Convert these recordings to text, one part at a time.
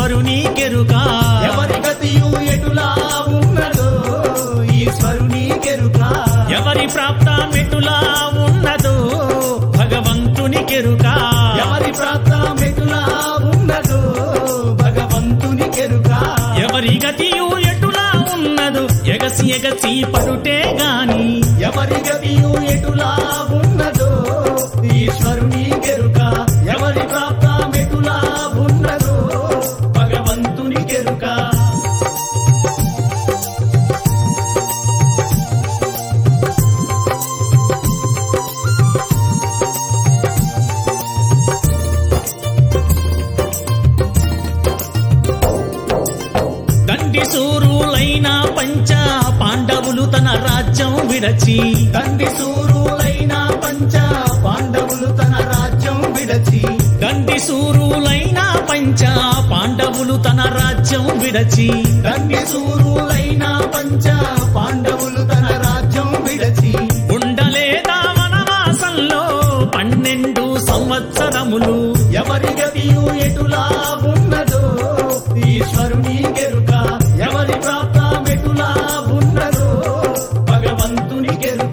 ఈశ్వరుని కెరుక ఎవరి గతియు ఎటులా ఉన్నదో ఈశ్వరుని కెరుక ఎవరి ప్రాప్తమెటులా ఉన్నదో భగవంతుని కెరుక ఎవరి ప్రాప్తం ఎటులా ఉన్నదో భగవంతుని కెరుక ఎవరి గతియు ఎటులా ఉన్నదో ఎగసి ఎగసి పడుటే గాని ఎవరి గతియు ఎటులా ఉన్నదో ఈశ్వరుని కెరుక ఎవరి ప్రాప్తం ఎటులా ఉన్నదో భగవంతుని కెరుక దండి సూరులైన పంచ పాండవులు తన రాజ్యం విడచి తండ్రి సూరులైన పంచ పాండవులు తన రాజ్యం విడచి దండి సూరులైన పంచ పాండవులు తన రాజ్యం విడచి తండ్రి సూరులైన పంచ పాండవులు తన రాజ్యం విడచి ఉండలేదా వనవాసంలో పన్నెండు సంవత్సరములు ఎవరి గతియు ఎటులా ఉన్నదో ఈశ్వరుని కెరుక ఎవరి ప్రాప్తం ఎటులా ఉన్నదో భగవంతుని కెరుక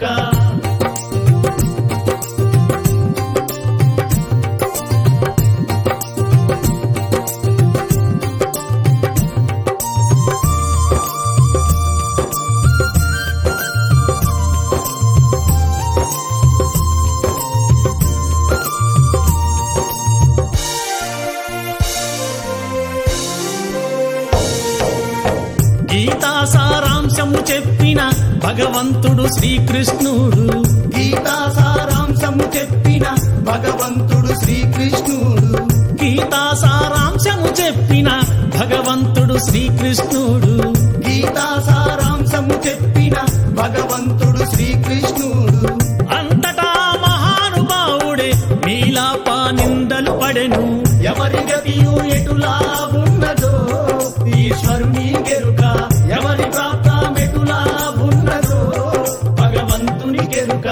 గీతా సారాంశము చెప్పిన భగవంతుడు శ్రీకృష్ణుడు గీతా సారాంశము చెప్పిన భగవంతుడు శ్రీకృష్ణుడు గీతా సారాంశము చెప్పిన భగవంతుడు శ్రీకృష్ణుడు గీతా సారాంశము చెప్పిన భగవంతుడు శ్రీకృష్ణుడు అంతటా మహానుభావుడే నీలాప నిందలు పడెను ఎవరి గతియు ఎటులా ఉన్నదో ఈశ్వరుని కెరుక ఎవరి ప్రాప్తం ఎటులా ఉన్నదో భగవంతుని కెరుక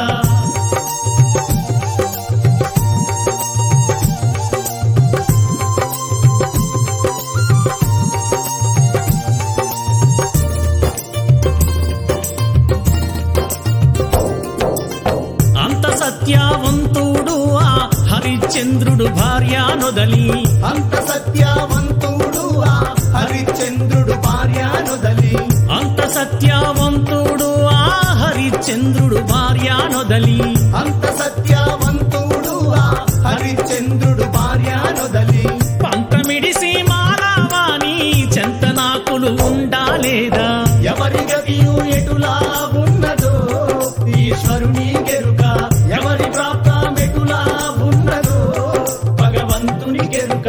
అంత సత్యవంతుడు ఆ హరిశ్చంద్రుడు భార్య నొదలి అంత సత్యవంతుడు ఆ హరిశ్చంద్రుడు భార్యానుదలి అంత సత్యవంతుడు ఆ హరిశ్చంద్రుడు భార్య నొదలి అంత సత్యవంతుడు ఆ హరిశ్చంద్రుడు భార్యానుదలి పంతమిడిసి మారావాని చెంతనాకులు ఉండాలేదా ఎవరి గతియు ఎటులా ఉన్నదో ఈశ్వరుని కెరుక ఎవరి ప్రాప్తం ఎటులా ఉన్నదో భగవంతుని కెరుక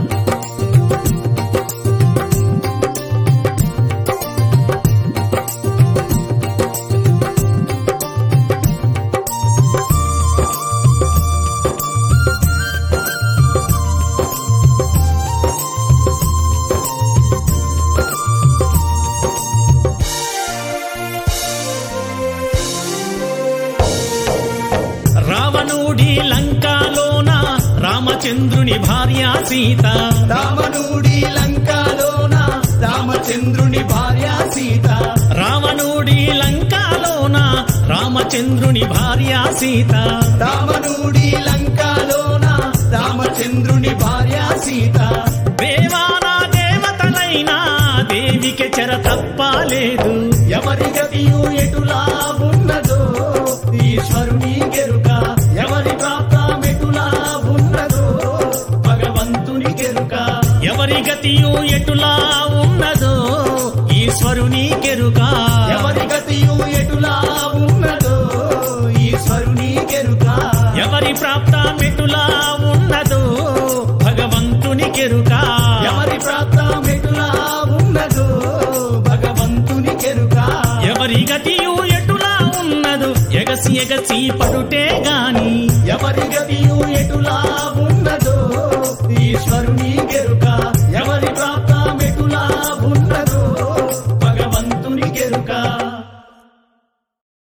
రావణుడి లంకాలోన రామచంద్రుని భార్య సీత రామనుడి లంకాలోన రామచంద్రుని భార్య సీత రావణుడి లంకాలోన రామచంద్రుని భార్య సీత రామనుడి లంకాలోన రామచంద్రుని భార్య సీత దేవానా దేవతలైనా దేవికి చెర తప్పలేదు ఎవరి గతియు ఎటులా ఉన్నదో ఈశ్వరుని కెరుక ఎవరి ప్రాప్తం ఎటులా ఉన్నదో భగవంతుని కెరుక ఎవరి గతియు ఎటులా ఉన్నదో ఈశ్వరుని కెరుక ఎవరి గతియు ఎటులా ఉన్నదో ఈశ్వరుని కెరుక ఎవరి ప్రాప్తమెటులా ఉన్నదో భగవంతుని కెరుక ఎవరి ప్రాప్తం ఎటులా ఉన్నదో భగవంతుని కెరుక ఎవరి గతియు ఎటులా ఉన్నదో ఎగసి ఎగసి పడుటే గాని ఎవరి గతియు ఎటులా ఉన్నదో ఈశ్వరుని